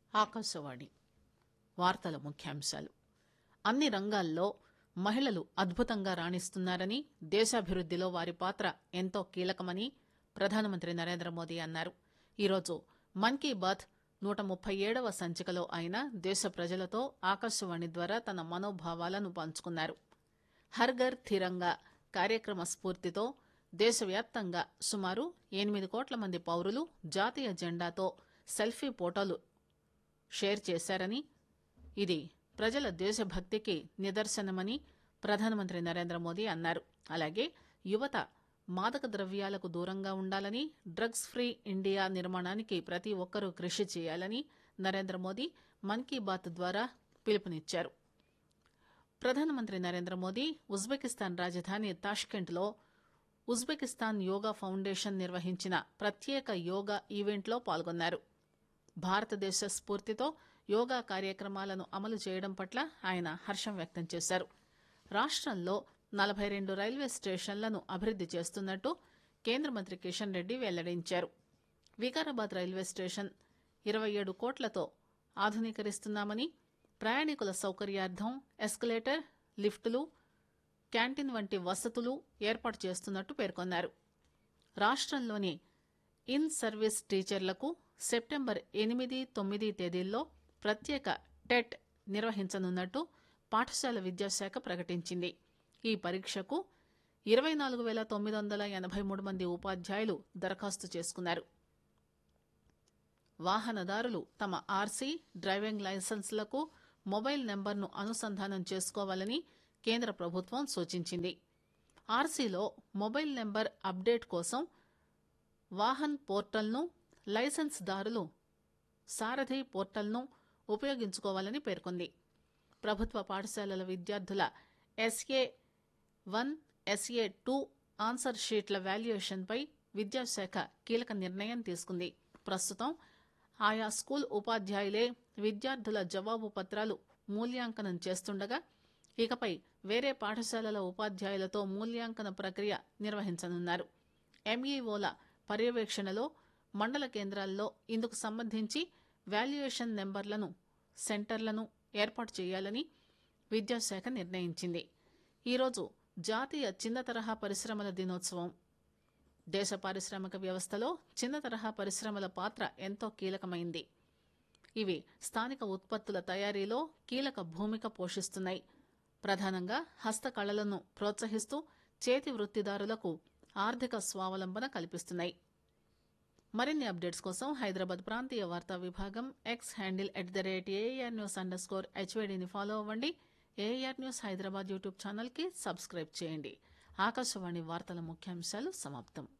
ఆకాశవాణి వార్తల ముఖ్యాంశాలు అన్ని రంగాల్లో మహిళలు అద్భుతంగా రాణిస్తున్నారని దేశాభివృద్దిలో వారి పాత్ర ఎంతో కీలకమని ప్రధానమంత్రి నరేంద్ర మోదీ అన్నారు ఈరోజు మన్ కీ బాత్ నూట ముప్పై ఏడవ సంచికలో ఆయన దేశ ప్రజలతో ఆకాశవాణి ద్వారా తన మనోభావాలను పంచుకున్నారు హర్ ఘర్ తిరంగా కార్యక్రమ స్ఫూర్తితో దేశవ్యాప్తంగా సుమారు ఎనిమిది కోట్ల మంది పౌరులు జాతీయ జెండాతో సెల్ఫీ ఫోటోలు షేర్ చేశారని ఇది ప్రజల దేశభక్తికి నిదర్శనమని ప్రధానమంత్రి నరేంద్ర మోదీ అన్నారు అలాగే యువత మాదక ద్రవ్యాలకు దూరంగా ఉండాలని డ్రగ్స్ ఫ్రీ ఇండియా నిర్మాణానికి ప్రతి ఒక్కరూ కృషి చేయాలని నరేంద్ర మోదీ మన్ కీ బాత్ ద్వారా పిలుపునిచ్చారు ప్రధానమంత్రి నరేంద్ర మోదీ ఉజ్బెకిస్తాన్ రాజధాని తాష్కెంట్లో ఉజ్బెకిస్తాన్ యోగా ఫౌండేషన్ నిర్వహించిన ప్రత్యేక యోగా ఈవెంట్లో పాల్గొన్నారు భారతదేశ స్ఫూర్తితో యోగా కార్యక్రమాలను అమలు చేయడం పట్ల ఆయన హర్షం వ్యక్తం చేశారు రాష్టంలో నలభై రెండు రైల్వే స్టేషన్లను అభివృద్ది చేస్తున్నట్టు కేంద్ర మంత్రి కిషన్ రెడ్డి వెల్లడించారు వికారాబాద్ రైల్వే స్టేషన్ ఇరవై ఏడు కోట్లతో ఆధునీకరిస్తున్నామని ప్రయాణికుల సౌకర్యార్థం ఎస్కలేటర్ లిఫ్టులు క్యాంటీన్ వంటి వసతులు ఏర్పాటు చేస్తున్నట్టు పేర్కొన్నారు రాష్టంలోని ఇన్ సర్వీస్ టీచర్లకు సెప్టెంబర్ ఎనిమిది తొమ్మిది తేదీల్లో ప్రత్యేక టెట్ నిర్వహించనున్నట్టు పాఠశాల విద్యాశాఖ ప్రకటించింది ఈ పరీక్షకు ఇరవై నాలుగు వేల తొమ్మిది వందల ఎనభై మూడు మంది ఉపాధ్యాయులు దరఖాస్తు చేసుకున్నారు వాహనదారులు తమ ఆర్సీ డ్రైవింగ్ లైసెన్స్లకు మొబైల్ నెంబర్ను అనుసంధానం చేసుకోవాలని కేంద్ర ప్రభుత్వం సూచించింది ఆర్సీలో మొబైల్ నెంబర్ అప్డేట్ కోసం వాహన్ పోర్టల్ను లైసెన్స్ దారులు సారథి పోర్టల్ను ఉపయోగించుకోవాలని పేర్కొంది ప్రభుత్వ పాఠశాలల విద్యార్థుల S A one S A two answer షీట్ల వాల్యుయేషన్పై విద్యాశాఖ కీలక నిర్ణయం తీసుకుంది ప్రస్తుతం ఆయా స్కూల్ ఉపాధ్యాయులే విద్యార్థుల జవాబు పత్రాలు మూల్యాంకనం చేస్తుండగా ఇకపై వేరే పాఠశాలల ఉపాధ్యాయులతో మూల్యాంకన ప్రక్రియ నిర్వహించనున్నారు ఎంఈఓల పర్యవేక్షణలో మండల కేంద్రాల్లో ఇందుకు సంబంధించి వాల్యుయేషన్ నెంబర్లను సెంటర్లను ఏర్పాటు చేయాలని విద్యాశాఖ నిర్ణయించింది ఈరోజు జాతీయ చిన్న తరహా పరిశ్రమల దినోత్సవం దేశ పారిశ్రామిక వ్యవస్థలో చిన్న తరహా పరిశ్రమల పాత్ర ఎంతో కీలకమైంది ఇవి స్థానిక ఉత్పత్తుల తయారీలో కీలక భూమిక పోషిస్తున్నాయి ప్రధానంగా హస్తకళలను ప్రోత్సహిస్తూ చేతి వృత్తిదారులకు ఆర్థిక స్వావలంబన కల్పిస్తున్నాయి మరిన్ని అప్డేట్స్ కోసం హైదరాబాద్ ప్రాంతీయ వార్తా విభాగం X handle at the rate A R news underscore హెచ్వేడిని ఫాలో అవ్వండి ఏఆర్ న్యూస్ హైదరాబాద్ యూట్యూబ్ ఛానల్కి సబ్స్క్రైబ్ చేయండి ఆకాశవాణి వార్తల ముఖ్యాంశాలు సమాప్తం